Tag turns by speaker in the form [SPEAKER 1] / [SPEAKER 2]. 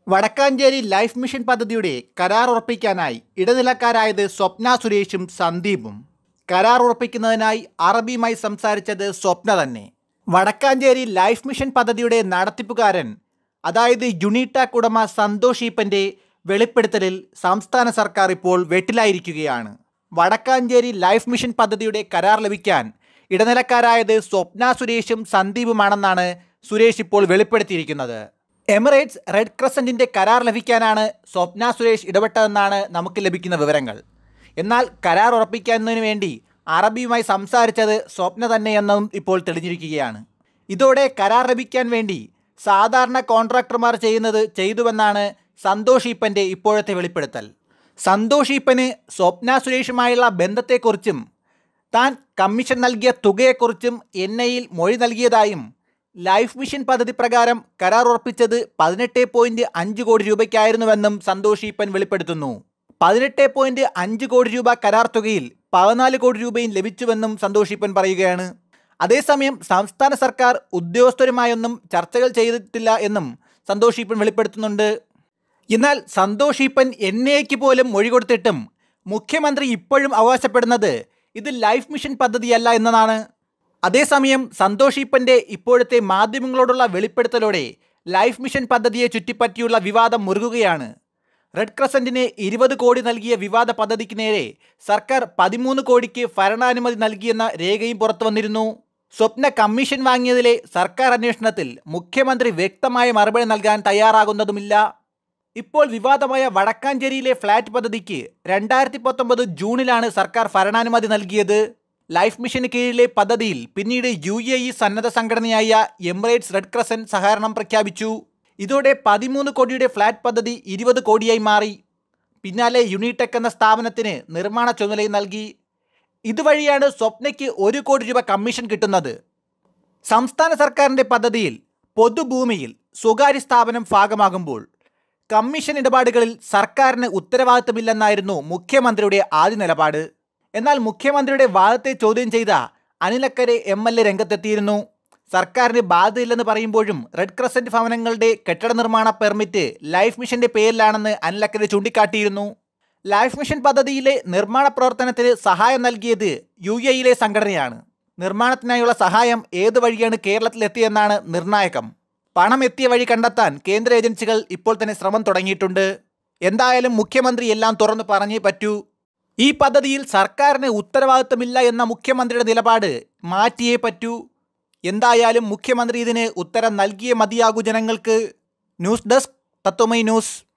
[SPEAKER 1] Vadakkanchery life mission പദ്ധതിയുടെ കരാർ ഉറപ്പിക്കാനായി ഇടനിലക്കാരായത് സ്വപ്ന സുരേഷും സന്ദീപും കരാർ ഉറപ്പിക്കുന്നതിനായി അറബിയുമായി സംസാരിച്ചത് സ്വപ്ന തന്നെ വടക്കാഞ്ചേരി ലൈഫ് മിഷൻ പദ്ധതിയുടെ നടത്തിപ്പുകാരൻ അതായത് യുണിടാക് ഉടമ സന്തോഷ് ഈപ്പൻ്റെ വെളിപ്പെടുത്തലിൽ സംസ്ഥാന സർക്കാർ ഇപ്പോൾ വെട്ടിലായിരിക്കുകയാണ് വടക്കാഞ്ചേരി ലൈഫ് മിഷൻ പദ്ധതിയുടെ കരാർ ലഭിക്കാൻ ഇടനിലക്കാരായത് സ്വപ്ന സുരേഷും സന്ദീപുമാണെന്നാണ് സുരേഷ് ഇപ്പോൾ വെളിപ്പെടുത്തിയിരിക്കുന്നത് എമിറേറ്റ്സ് റെഡ് ക്രസൻറ്റിൻ്റെ കരാർ ലഭിക്കാനാണ് സ്വപ്ന സുരേഷ് ഇടപെട്ടതെന്നാണ് നമുക്ക് ലഭിക്കുന്ന വിവരങ്ങൾ എന്നാൽ കരാർ ഉറപ്പിക്കുന്നതിന് വേണ്ടി അറബിയുമായി സംസാരിച്ചത് സ്വപ്ന തന്നെയെന്നും ഇപ്പോൾ തെളിഞ്ഞിരിക്കുകയാണ് ഇതോടെ കരാർ ലഭിക്കാൻ വേണ്ടി സാധാരണ കോൺട്രാക്ടർമാർ ചെയ്യുന്നത് ചെയ്തുവെന്നാണ് സന്തോഷ് ഈപ്പൻ്റെ ഇപ്പോഴത്തെ വെളിപ്പെടുത്തൽ സന്തോഷ് ഈപ്പന് സ്വപ്ന സുരേഷുമായുള്ള ബന്ധത്തെക്കുറിച്ചും താൻ കമ്മീഷൻ നൽകിയ തുകയെക്കുറിച്ചും എൻ ഐയിൽ മൊഴി നൽകിയതായും ലൈഫ് മിഷൻ പദ്ധതി പ്രകാരം കരാർ ഉറപ്പിച്ചത് പതിനെട്ട് പോയിന്റ് അഞ്ച് കോടി രൂപയ്ക്കായിരുന്നുവെന്നും സന്തോഷ് ഈപ്പൻ വെളിപ്പെടുത്തുന്നു പതിനെട്ട് പോയിന്റ് അഞ്ച് കോടി രൂപ കരാർ തുകയിൽ പതിനാല് കോടി രൂപയും ലഭിച്ചുവെന്നും സന്തോഷ് ഈപ്പൻ പറയുകയാണ് അതേസമയം സംസ്ഥാന സർക്കാർ ഉദ്യോഗസ്ഥരുമായൊന്നും ചർച്ചകൾ ചെയ്തിട്ടില്ല എന്നും സന്തോഷ് ഈപ്പൻ വെളിപ്പെടുത്തുന്നുണ്ട് എന്നാൽ സന്തോഷ് ഈപ്പൻ എൻ എക്ക് പോലും മൊഴി കൊടുത്തിട്ടും മുഖ്യമന്ത്രി ഇപ്പോഴും അവകാശപ്പെടുന്നത് ഇത് ലൈഫ് മിഷൻ പദ്ധതിയല്ല എന്നതാണ് അതേസമയം സന്തോഷ് ഈപ്പൻ്റെ ഇപ്പോഴത്തെ മാധ്യമങ്ങളോടുള്ള വെളിപ്പെടുത്തലോടെ ലൈഫ് മിഷൻ പദ്ധതിയെ ചുറ്റിപ്പറ്റിയുള്ള വിവാദം മുറുകുകയാണ് റെഡ് ക്രസൻറ്റിന് ഇരുപത് കോടി നൽകിയ വിവാദ പദ്ധതിക്ക് നേരെ സർക്കാർ പതിമൂന്ന് കോടിക്ക് ഭരണാനുമതി നൽകിയെന്ന രേഖയും പുറത്തു വന്നിരുന്നു സ്വപ്ന കമ്മീഷൻ വാങ്ങിയതിലെ സർക്കാർ അന്വേഷണത്തിൽ മുഖ്യമന്ത്രി വ്യക്തമായ മറുപടി നൽകാൻ തയ്യാറാകുന്നതുമില്ല ഇപ്പോൾ വിവാദമായ വടക്കാഞ്ചേരിയിലെ ഫ്ളാറ്റ് പദ്ധതിക്ക് രണ്ടായിരത്തി പത്തൊമ്പത് ജൂണിലാണ് സർക്കാർ ഭരണാനുമതി നൽകിയത് ലൈഫ് മിഷന് കീഴിലെ പദ്ധതിയിൽ പിന്നീട് യു എ ഇ സന്നദ്ധ സംഘടനയായ എമിറേറ്റ്സ് റെഡ് ക്രസൻ സഹകരണം പ്രഖ്യാപിച്ചു ഇതോടെ പതിമൂന്ന് കോടിയുടെ ഫ്ളാറ്റ് പദ്ധതി ഇരുപത് കോടിയായി മാറി പിന്നാലെ യുണിടെക് എന്ന സ്ഥാപനത്തിന് നിർമ്മാണ ചുമതലയും നൽകി ഇതുവഴിയാണ് സ്വപ്നയ്ക്ക് ഒരു കോടി രൂപ കമ്മീഷൻ കിട്ടുന്നത് സംസ്ഥാന സർക്കാരിൻ്റെ പദ്ധതിയിൽ പൊതുഭൂമിയിൽ സ്വകാര്യ സ്ഥാപനം ഭാഗമാകുമ്പോൾ കമ്മീഷൻ ഇടപാടുകളിൽ സർക്കാരിന് ഉത്തരവാദിത്തമില്ലെന്നായിരുന്നു മുഖ്യമന്ത്രിയുടെ ആദ്യ നിലപാട് എന്നാൽ മുഖ്യമന്ത്രിയുടെ വാദത്തെ ചോദ്യം ചെയ്ത അനിലക്കരെ എം എൽ എ രംഗത്തെത്തിയിരുന്നു സർക്കാരിന് ബാധ്യതയില്ലെന്ന് പറയുമ്പോഴും റെഡ് ക്രസന്റ് ഭവനങ്ങളുടെ കെട്ടിട നിർമ്മാണ പെർമിറ്റ് ലൈഫ് മിഷന്റെ പേരിലാണെന്ന് അനിലക്കരെ ചൂണ്ടിക്കാട്ടിയിരുന്നു ലൈഫ് മിഷൻ പദ്ധതിയിലെ നിർമ്മാണ പ്രവർത്തനത്തിന് സഹായം നൽകിയത് യു എയിലെ സംഘടനയാണ് നിർമ്മാണത്തിനായുള്ള സഹായം ഏത് വഴിയാണ് കേരളത്തിലെത്തിയെന്നാണ് നിർണായകം പണം എത്തിയ വഴി കണ്ടെത്താൻ കേന്ദ്ര ഏജൻസികൾ ഇപ്പോൾ തന്നെ ശ്രമം തുടങ്ങിയിട്ടുണ്ട് എന്തായാലും മുഖ്യമന്ത്രി എല്ലാം തുറന്നു പറഞ്ഞേ പറ്റൂ ഈ പദ്ധതിയിൽ സർക്കാരിന് ഉത്തരവാദിത്തമില്ല എന്ന മുഖ്യമന്ത്രിയുടെ നിലപാട് മാറ്റിയേ പറ്റൂ എന്തായാലും മുഖ്യമന്ത്രി ഇതിന് ഉത്തരം നൽകിയേ മതിയാകൂ ജനങ്ങൾക്ക് ന്യൂസ് ഡെസ്ക് തത്വമൈ ന്യൂസ്